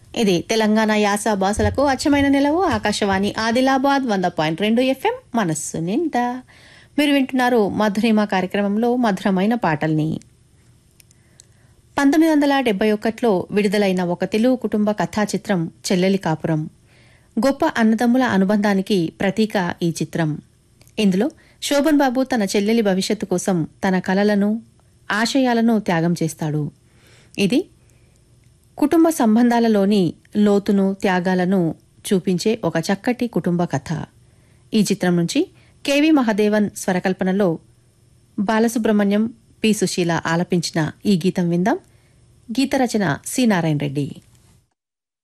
ఇది తెలంగాణ యాస భాషలకు అచ్చమైన నిలవు ఆకాశవాణి ఆదిలాబాద్ వంద పాయింట్ రెండు ఎఫ్ఎం మనస్సు నిండా మీరు వింటున్నారు మధురిమ కార్యక్రమంలో మధురమైన పాటల్ని పంతొమ్మిది వందల డెబ్బై ఒకటిలో విడుదలైన ఒక తెలుగు కుటుంబ కథా చిత్రం చెల్లెలి కాపురం గొప్ప అన్నదమ్ముల అనుబంధానికి ప్రతీక ఈ చిత్రం ఇందులో శోభన్ బాబు తన చెల్లెలి భవిష్యత్తు కోసం తన కలలను ఆశయాలను త్యాగం చేస్తాడు ఇది కుటుంబ సంబంధాలలోని లోతును త్యాగాలను చూపించే ఒక చక్కటి కుటుంబ కథ ఈ చిత్రం నుంచి కెవి మహదేవన్ స్వరకల్పనలో బాలసుబ్రహ్మణ్యం పి సుశీల ఆలపించిన ఈ గీతం విందాం గీత రచన సి నారాయణ రెడ్డి